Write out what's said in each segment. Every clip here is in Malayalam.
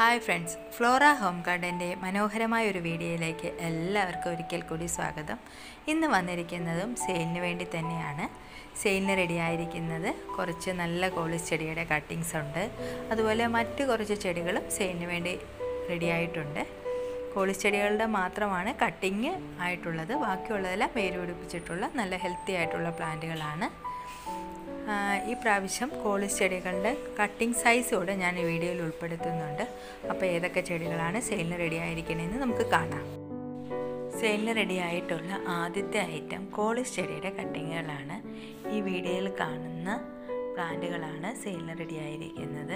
ഹായ് ഫ്രണ്ട്സ് ഫ്ലോറ ഹോം ഗാർഡൻ്റെ മനോഹരമായ ഒരു വീഡിയോയിലേക്ക് എല്ലാവർക്കും ഒരിക്കൽ കൂടി സ്വാഗതം ഇന്ന് വന്നിരിക്കുന്നതും സെയിലിന് വേണ്ടി തന്നെയാണ് സെയിലിന് റെഡി ആയിരിക്കുന്നത് കുറച്ച് നല്ല കോളിസ് ചെടിയുടെ കട്ടിങ്സ് ഉണ്ട് അതുപോലെ മറ്റ് കുറച്ച് ചെടികളും സെയിലിന് വേണ്ടി റെഡി ആയിട്ടുണ്ട് കോളിസ് ചെടികളുടെ മാത്രമാണ് കട്ടിങ് ആയിട്ടുള്ളത് ബാക്കിയുള്ളതെല്ലാം വേര് പിടിപ്പിച്ചിട്ടുള്ള നല്ല ഹെൽത്തി ആയിട്ടുള്ള പ്ലാന്റുകളാണ് ഈ പ്രാവശ്യം കോളിസ് ചെടികളുടെ കട്ടിംഗ് സൈസ് കൂടെ ഞാൻ ഈ വീഡിയോയിൽ ഉൾപ്പെടുത്തുന്നുണ്ട് അപ്പോൾ ഏതൊക്കെ ചെടികളാണ് സെയിലിന് റെഡി ആയിരിക്കണമെന്ന് നമുക്ക് കാണാം സെയിലിന് റെഡി ആയിട്ടുള്ള ആദ്യത്തെ ഐറ്റം കോളിസ് ചെടിയുടെ കട്ടിങ്ങുകളാണ് ഈ വീഡിയോയിൽ കാണുന്ന പ്ലാന്റുകളാണ് സെയിലിന് റെഡി ആയിരിക്കുന്നത്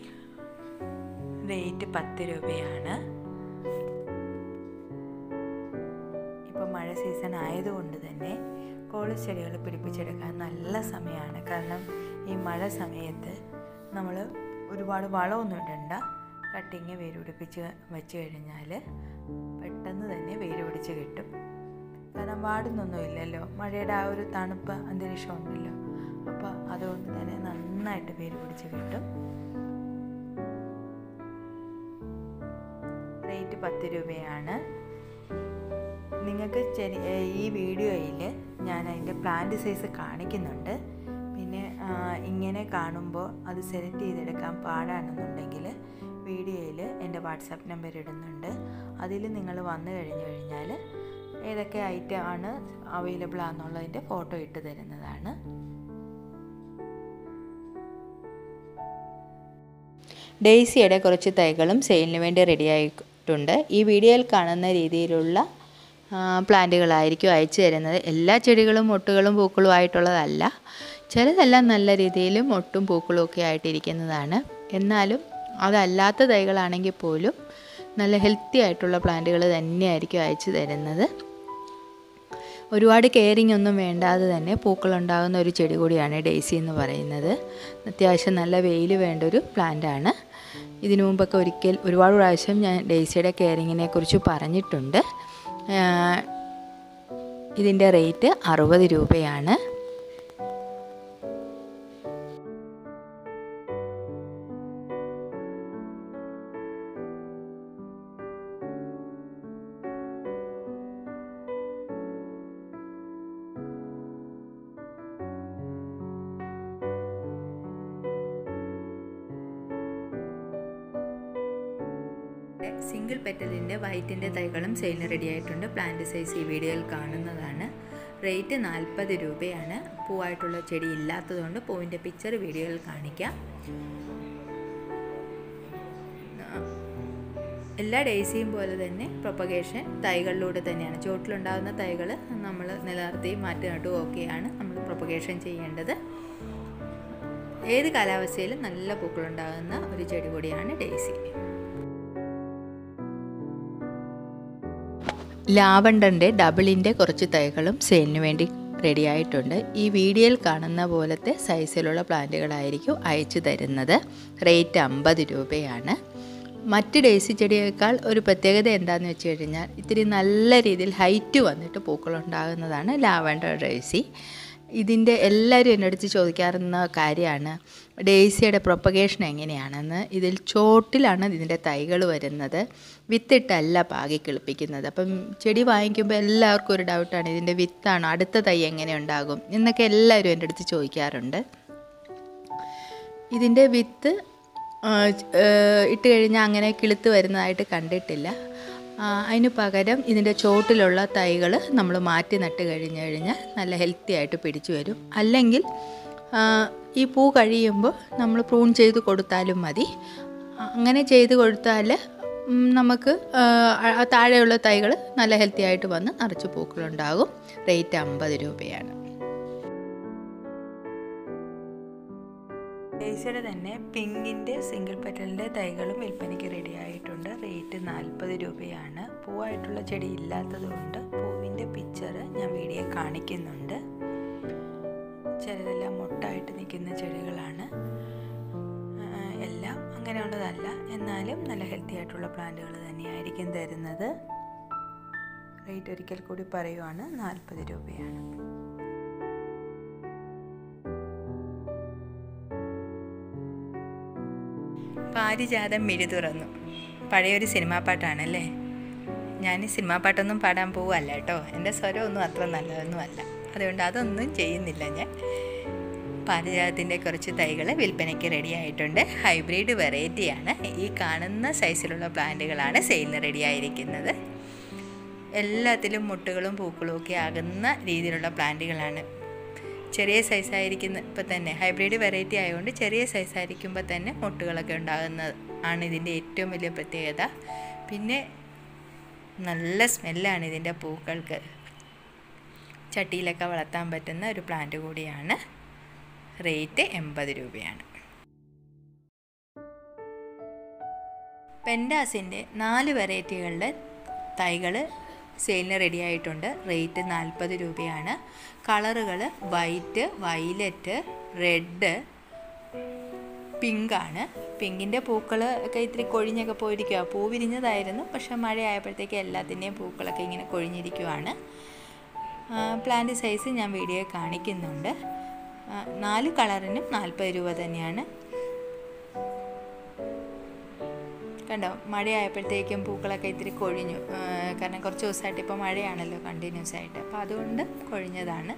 റേറ്റ് പത്ത് രൂപയാണ് ഇപ്പോൾ മഴ സീസൺ ആയതുകൊണ്ട് തന്നെ കോളിസ് ചെടികൾ പിടിപ്പിച്ചെടുക്കാൻ നല്ല സമയമാണ് കാരണം ഈ മഴ സമയത്ത് നമ്മൾ ഒരുപാട് വളമൊന്നും ഇടണ്ട കട്ടിങ് വേര് പിടിപ്പിച്ച് വെച്ച് കഴിഞ്ഞാൽ പെട്ടെന്ന് തന്നെ വേര് പിടിച്ച് കിട്ടും കാരണം വാടുന്നൊന്നും ഇല്ലല്ലോ മഴയുടെ ആ ഒരു തണുപ്പ് അന്തരീക്ഷം ഉണ്ടല്ലോ അപ്പോൾ അതുകൊണ്ട് തന്നെ നന്നായിട്ട് വേര് പിടിച്ച് കിട്ടും റേറ്റ് പത്ത് രൂപയാണ് നിങ്ങൾക്ക് ചെടി ഈ വീഡിയോയിൽ ഞാൻ അതിൻ്റെ പ്ലാന്റ് സൈസ് കാണിക്കുന്നുണ്ട് പിന്നെ ഇങ്ങനെ കാണുമ്പോൾ അത് സെലക്ട് ചെയ്തെടുക്കാൻ പാടാണെന്നുണ്ടെങ്കിൽ വീഡിയോയിൽ എൻ്റെ വാട്സാപ്പ് നമ്പർ ഇടുന്നുണ്ട് അതിൽ നിങ്ങൾ വന്നു കഴിഞ്ഞു കഴിഞ്ഞാൽ ഏതൊക്കെ ഐറ്റം ആണ് അവൈലബിൾ ആണെന്നുള്ളതിൻ്റെ ഫോട്ടോ ഇട്ട് തരുന്നതാണ് ഡെയ്സിയുടെ കുറച്ച് തൈകളും സെയിലിന് വേണ്ടി റെഡിയായിട്ടുണ്ട് ഈ വീഡിയോയിൽ കാണുന്ന രീതിയിലുള്ള പ്ലാന്റുകളായിരിക്കും അയച്ചു തരുന്നത് എല്ലാ ചെടികളും മൊട്ടുകളും പൂക്കളും ആയിട്ടുള്ളതല്ല ചിലതെല്ലാം നല്ല രീതിയിൽ മൊട്ടും പൂക്കളും ഒക്കെ ആയിട്ടിരിക്കുന്നതാണ് എന്നാലും അതല്ലാത്ത തൈകളാണെങ്കിൽ പോലും നല്ല ഹെൽത്തി ആയിട്ടുള്ള പ്ലാന്റുകൾ തന്നെയായിരിക്കും അയച്ചു തരുന്നത് ഒരുപാട് കെയറിങ് ഒന്നും വേണ്ടാതെ തന്നെ പൂക്കളുണ്ടാകുന്ന ഒരു ചെടി കൂടിയാണ് ഡെയ്സി എന്ന് പറയുന്നത് അത്യാവശ്യം നല്ല വെയിൽ വേണ്ട ഒരു പ്ലാന്റാണ് ഇതിനു മുമ്പൊക്കെ ഒരിക്കൽ ഒരുപാട് പ്രാവശ്യം ഞാൻ ഡെയ്സിയുടെ കെയറിങ്ങിനെ കുറിച്ച് പറഞ്ഞിട്ടുണ്ട് ഇതിൻ്റെ റേറ്റ് അറുപത് രൂപയാണ് സിംഗിൾ പെറ്റലിൻ്റെ വൈറ്റിൻ്റെ തൈകളും സെയിലിന് റെഡി ആയിട്ടുണ്ട് പ്ലാന്റ് സൈസ് ഈ വീഡിയോയിൽ കാണുന്നതാണ് റേറ്റ് നാൽപ്പത് രൂപയാണ് പൂവായിട്ടുള്ള ചെടി ഇല്ലാത്തതുകൊണ്ട് പൂവിൻ്റെ പിക്ചർ വീഡിയോയിൽ കാണിക്കാം എല്ലാ ഡേയ്സിയും പോലെ തന്നെ പ്രൊപ്പഗേഷൻ തൈകളിലൂടെ തന്നെയാണ് ചോട്ടിലുണ്ടാകുന്ന തൈകൾ നമ്മൾ നിലനിർത്തി മാറ്റി നട്ടും ഒക്കെയാണ് നമ്മൾ പ്രൊപ്പഗേഷൻ ചെയ്യേണ്ടത് ഏത് കാലാവസ്ഥയിലും നല്ല പൂക്കളുണ്ടാകുന്ന ഒരു ചെടി കൂടിയാണ് ഡേയ്സി ലാവണ്ടറിൻ്റെ ഡബിളിൻ്റെ കുറച്ച് തൈകളും സെയിലിന് വേണ്ടി റെഡി ആയിട്ടുണ്ട് ഈ വീഡിയോയിൽ കാണുന്ന പോലത്തെ സൈസിലുള്ള പ്ലാന്റുകളായിരിക്കും അയച്ചു തരുന്നത് റേറ്റ് അമ്പത് രൂപയാണ് മറ്റ് ഡേസി ചെടിയേക്കാൾ ഒരു പ്രത്യേകത എന്താണെന്ന് വെച്ച് കഴിഞ്ഞാൽ ഇത്തിരി നല്ല രീതിയിൽ ഹൈറ്റ് വന്നിട്ട് പൂക്കളുണ്ടാകുന്നതാണ് ലാവണ്ടർ ഡേസി ഇതിൻ്റെ എല്ലാവരും എൻ്റെ അടുത്ത് ചോദിക്കാറുന്ന കാര്യമാണ് ഡേസിയുടെ പ്രൊപ്പഗേഷൻ എങ്ങനെയാണെന്ന് ഇതിൽ ചോട്ടിലാണ് ഇതിൻ്റെ തൈകൾ വരുന്നത് വിത്തിട്ടല്ല പാകി കിളിപ്പിക്കുന്നത് അപ്പം ചെടി വാങ്ങിക്കുമ്പോൾ എല്ലാവർക്കും ഒരു ഡൗട്ടാണ് ഇതിൻ്റെ വിത്താണോ അടുത്ത തൈ എങ്ങനെ ഉണ്ടാകും എന്നൊക്കെ എല്ലാവരും എൻ്റെ അടുത്ത് ചോദിക്കാറുണ്ട് ഇതിൻ്റെ വിത്ത് ഇട്ട് കഴിഞ്ഞാൽ അങ്ങനെ കിളുത്ത് വരുന്നതായിട്ട് കണ്ടിട്ടില്ല അതിന് പകരം ഇതിൻ്റെ ചോട്ടിലുള്ള തൈകൾ നമ്മൾ മാറ്റി നട്ട് കഴിഞ്ഞ് കഴിഞ്ഞാൽ നല്ല ഹെൽത്തി ആയിട്ട് പിടിച്ചു വരും അല്ലെങ്കിൽ ഈ പൂ കഴിയുമ്പോൾ നമ്മൾ പ്രൂൺ ചെയ്ത് കൊടുത്താലും മതി അങ്ങനെ ചെയ്ത് കൊടുത്താൽ നമുക്ക് താഴെയുള്ള തൈകൾ നല്ല ഹെൽത്തി ആയിട്ട് വന്ന് നിറച്ച് പൂക്കളുണ്ടാകും റേറ്റ് അമ്പത് രൂപയാണ് ഡേസിയുടെ തന്നെ പിങ്കിൻ്റെ സിംഗിൾ പെറ്റലിൻ്റെ തൈകളും വിൽപ്പനയ്ക്ക് റെഡി ആയിട്ടുണ്ട് റേറ്റ് നാൽപ്പത് രൂപയാണ് പൂവായിട്ടുള്ള ചെടി ഇല്ലാത്തത് കൊണ്ട് പൂവിൻ്റെ പിക്ചർ ഞാൻ വീഡിയോ കാണിക്കുന്നുണ്ട് ചിലതെല്ലാം മുട്ടായിട്ട് നിൽക്കുന്ന ചെടികളാണ് എല്ലാം അങ്ങനെയുള്ളതല്ല എന്നാലും നല്ല ഹെൽത്തി ആയിട്ടുള്ള പ്ലാന്റുകൾ തന്നെയായിരിക്കും തരുന്നത് റേറ്റ് ഒരിക്കൽ കൂടി പറയുവാണ് നാൽപ്പത് രൂപയാണ് പാരിജാതം മിഴി തുറന്നു പഴയൊരു സിനിമാ പാട്ടാണല്ലേ ഞാൻ സിനിമാ പാട്ടൊന്നും പാടാൻ പോവല്ല കേട്ടോ എൻ്റെ സ്വരമൊന്നും അത്ര നല്ലതൊന്നുമല്ല അതുകൊണ്ട് അതൊന്നും ചെയ്യുന്നില്ല ഞാൻ പാരിജാതത്തിൻ്റെ കുറച്ച് തൈകൾ വിൽപ്പനയ്ക്ക് റെഡി ആയിട്ടുണ്ട് ഹൈബ്രിഡ് വെറൈറ്റിയാണ് ഈ കാണുന്ന സൈസിലുള്ള പ്ലാന്റുകളാണ് സെയിലിന് റെഡി ആയിരിക്കുന്നത് എല്ലാത്തിലും മുട്ടുകളും പൂക്കളും ഒക്കെ ആകുന്ന രീതിയിലുള്ള പ്ലാന്റുകളാണ് ചെറിയ സൈസായിരിക്കുന്ന ഇപ്പം തന്നെ ഹൈബ്രിഡ് വെറൈറ്റി ആയതുകൊണ്ട് ചെറിയ സൈസായിരിക്കുമ്പോൾ തന്നെ മുട്ടുകളൊക്കെ ഉണ്ടാകുന്നത് ആണ് ഇതിൻ്റെ ഏറ്റവും വലിയ പ്രത്യേകത പിന്നെ നല്ല സ്മെല്ലാണ് ഇതിൻ്റെ പൂക്കൾക്ക് ചട്ടിയിലൊക്കെ വളർത്താൻ പറ്റുന്ന ഒരു പ്ലാന്റ് കൂടിയാണ് റേറ്റ് എൺപത് രൂപയാണ് പെൻഡാസിൻ്റെ നാല് വെറൈറ്റികളുടെ തൈകൾ സെയിലിന് റെഡി ആയിട്ടുണ്ട് റേറ്റ് നാൽപ്പത് രൂപയാണ് കളറുകൾ വൈറ്റ് വയലറ്റ് റെഡ് പിങ്കാണ് പിങ്കിൻ്റെ പൂക്കൾ ഒക്കെ ഇത്തിരി കൊഴിഞ്ഞൊക്കെ പോയിരിക്കുക പൂ വിരിഞ്ഞതായിരുന്നു പക്ഷേ മഴയായപ്പോഴത്തേക്ക് എല്ലാത്തിൻ്റെയും പൂക്കളൊക്കെ ഇങ്ങനെ കൊഴിഞ്ഞിരിക്കുവാണ് പ്ലാന്റ് സൈസ് ഞാൻ വീഡിയോ കാണിക്കുന്നുണ്ട് നാല് കളറിനും നാൽപ്പത് രൂപ തന്നെയാണ് കണ്ടോ മഴയായപ്പോഴത്തേക്കും പൂക്കളൊക്കെ ഇത്തിരി കൊഴിഞ്ഞു കാരണം കുറച്ച് ദിവസമായിട്ട് ഇപ്പോൾ മഴയാണല്ലോ കണ്ടിന്യൂസ് ആയിട്ട് അപ്പോൾ അതുകൊണ്ട് കൊഴിഞ്ഞതാണ്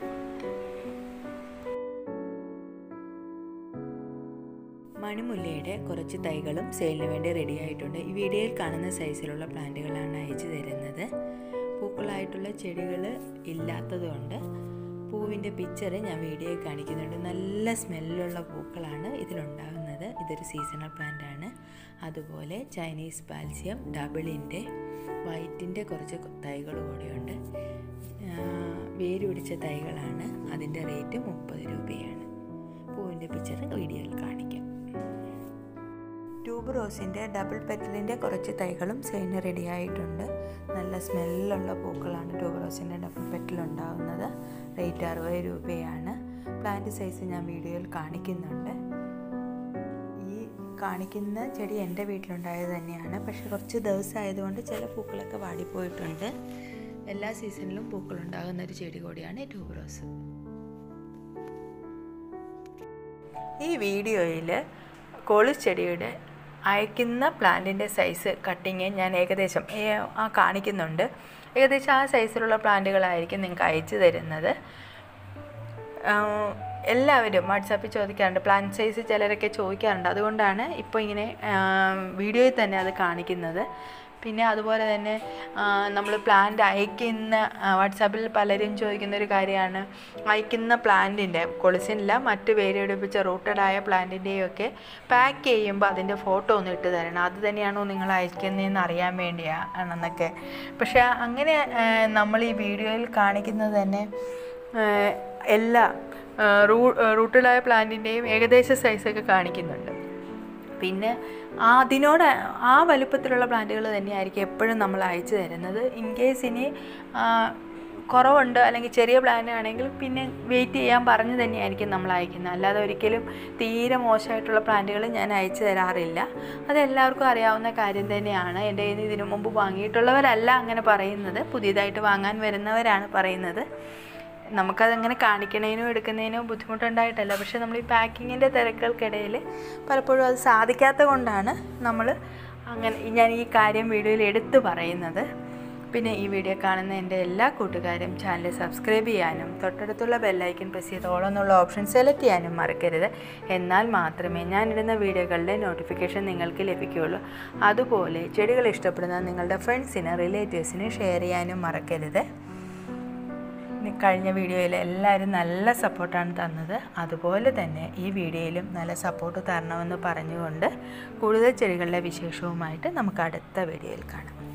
മണിമുല്ലയുടെ കുറച്ച് തൈകളും സെയിലിന് വേണ്ടി റെഡി ആയിട്ടുണ്ട് ഈ വീഡിയോയിൽ കാണുന്ന സൈസിലുള്ള പ്ലാന്റുകളാണ് അയച്ചു തരുന്നത് പൂക്കളായിട്ടുള്ള ചെടികൾ ഇല്ലാത്തതുകൊണ്ട് പൂവിൻ്റെ പിക്ചർ ഞാൻ വീഡിയോയിൽ കാണിക്കുന്നുണ്ട് നല്ല സ്മെല്ലുള്ള പൂക്കളാണ് ഇതിലുണ്ടാകുന്നത് ഇതൊരു സീസണൽ പ്ലാന്റ് ആണ് അതുപോലെ ചൈനീസ് പാൽസ്യം ഡബിളിൻ്റെ വൈറ്റിൻ്റെ കുറച്ച് തൈകൾ കൂടിയുണ്ട് വേര് പിടിച്ച തൈകളാണ് അതിൻ്റെ റേറ്റ് മുപ്പത് രൂപയാണ് പൂവിൻ്റെ പിക്ചർ വീഡിയോയിൽ കാണിക്കാം ട്യൂബ് റോസിൻ്റെ ഡബിൾ പെറ്റലിൻ്റെ കുറച്ച് തൈകളും സെയിന് റെഡി ആയിട്ടുണ്ട് നല്ല സ്മെല്ലുള്ള പൂക്കളാണ് ട്യൂബ് റോസിൻ്റെ ഡബിൾ പെറ്റൽ ഉണ്ടാകുന്നത് റേറ്റ് അറുപത് രൂപയാണ് പ്ലാന്റ് സൈസ് ഞാൻ വീഡിയോയിൽ കാണിക്കുന്നുണ്ട് ഈ കാണിക്കുന്ന ചെടി എൻ്റെ വീട്ടിലുണ്ടായത് തന്നെയാണ് പക്ഷെ കുറച്ച് ദിവസമായതുകൊണ്ട് ചില പൂക്കളൊക്കെ വാടിപ്പോയിട്ടുണ്ട് എല്ലാ സീസണിലും പൂക്കളുണ്ടാകുന്ന ഒരു ചെടി കൂടിയാണ് ട്യൂബ് റോസ് ഈ വീഡിയോയിൽ കോളിസ് ചെടിയുടെ അയക്കുന്ന പ്ലാന്റിൻ്റെ സൈസ് കട്ടിങ് ഞാൻ ഏകദേശം ആ കാണിക്കുന്നുണ്ട് ഏകദേശം ആ സൈസിലുള്ള പ്ലാന്റുകളായിരിക്കും നിങ്ങൾക്ക് അയച്ചു തരുന്നത് എല്ലാവരും വാട്സാപ്പിൽ ചോദിക്കാറുണ്ട് പ്ലാൻ സൈസ് ചിലരൊക്കെ ചോദിക്കാറുണ്ട് അതുകൊണ്ടാണ് ഇപ്പോൾ ഇങ്ങനെ വീഡിയോയിൽ തന്നെ അത് കാണിക്കുന്നത് പിന്നെ അതുപോലെ തന്നെ നമ്മൾ പ്ലാന്റ് അയക്കുന്ന വാട്സാപ്പിൽ പലരും ചോദിക്കുന്ന ഒരു കാര്യമാണ് അയക്കുന്ന പ്ലാന്റിൻ്റെ കൊളിസിനില്ല മറ്റ് വേരുപിടിപ്പിച്ച റൂട്ടഡായ പ്ലാന്റിൻ്റെയും ഒക്കെ പാക്ക് ചെയ്യുമ്പോൾ അതിൻ്റെ ഫോട്ടോ ഒന്ന് ഇട്ട് തരണം അത് തന്നെയാണോ നിങ്ങൾ അയക്കുന്നതെന്ന് അറിയാൻ വേണ്ടിയാണെന്നൊക്കെ പക്ഷേ അങ്ങനെ നമ്മൾ ഈ വീഡിയോയിൽ കാണിക്കുന്നത് തന്നെ എല്ലാ റൂ റൂട്ടഡായ പ്ലാന്റിൻ്റെയും ഏകദേശ സൈസൊക്കെ കാണിക്കുന്നുണ്ട് പിന്നെ അതിനോട് ആ വലുപ്പത്തിലുള്ള പ്ലാന്റുകൾ തന്നെയായിരിക്കും എപ്പോഴും നമ്മൾ അയച്ചു തരുന്നത് ഇൻ കേസ് ഇനി കുറവുണ്ട് അല്ലെങ്കിൽ ചെറിയ പ്ലാൻ ആണെങ്കിൽ പിന്നെ വെയിറ്റ് ചെയ്യാൻ പറഞ്ഞ് തന്നെയായിരിക്കും നമ്മൾ അയക്കുന്നത് അല്ലാതെ ഒരിക്കലും തീരെ മോശമായിട്ടുള്ള പ്ലാന്റുകൾ ഞാൻ അയച്ചു തരാറില്ല അത് എല്ലാവർക്കും അറിയാവുന്ന കാര്യം തന്നെയാണ് എൻ്റെ കയ്യിൽ നിന്ന് ഇതിനു മുമ്പ് വാങ്ങിയിട്ടുള്ളവരല്ല അങ്ങനെ പറയുന്നത് പുതിയതായിട്ട് വാങ്ങാൻ വരുന്നവരാണ് പറയുന്നത് നമുക്കതങ്ങനെ കാണിക്കണതിനോ എടുക്കുന്നതിനോ ബുദ്ധിമുട്ടുണ്ടായിട്ടല്ല പക്ഷേ നമ്മൾ ഈ പാക്കിങ്ങിൻ്റെ തിരക്കുകൾക്കിടയിൽ പലപ്പോഴും അത് സാധിക്കാത്ത കൊണ്ടാണ് നമ്മൾ അങ്ങനെ ഞാൻ ഈ കാര്യം വീഡിയോയിൽ എടുത്തു പറയുന്നത് പിന്നെ ഈ വീഡിയോ കാണുന്ന എൻ്റെ എല്ലാ കൂട്ടുകാരും ചാനൽ സബ്സ്ക്രൈബ് ചെയ്യാനും തൊട്ടടുത്തുള്ള ബെല്ലൈക്കൻ പ്രസ് ചെയ്ത് ഓൾ എന്നുള്ള ഓപ്ഷൻ സെലക്ട് ചെയ്യാനും മറക്കരുത് എന്നാൽ മാത്രമേ ഞാനിടുന്ന വീഡിയോകളുടെ നോട്ടിഫിക്കേഷൻ നിങ്ങൾക്ക് ലഭിക്കുകയുള്ളൂ അതുപോലെ ചെടികൾ ഇഷ്ടപ്പെടുന്ന നിങ്ങളുടെ ഫ്രണ്ട്സിന് റിലേറ്റീവ്സിന് ഷെയർ ചെയ്യാനും മറക്കരുത് കഴിഞ്ഞ വീഡിയോയിൽ എല്ലാവരും നല്ല സപ്പോർട്ടാണ് തന്നത് അതുപോലെ തന്നെ ഈ വീഡിയോയിലും നല്ല സപ്പോർട്ട് തരണമെന്ന് പറഞ്ഞുകൊണ്ട് കൂടുതൽ ചെടികളുടെ വിശേഷവുമായിട്ട് നമുക്ക് അടുത്ത വീഡിയോയിൽ കാണാം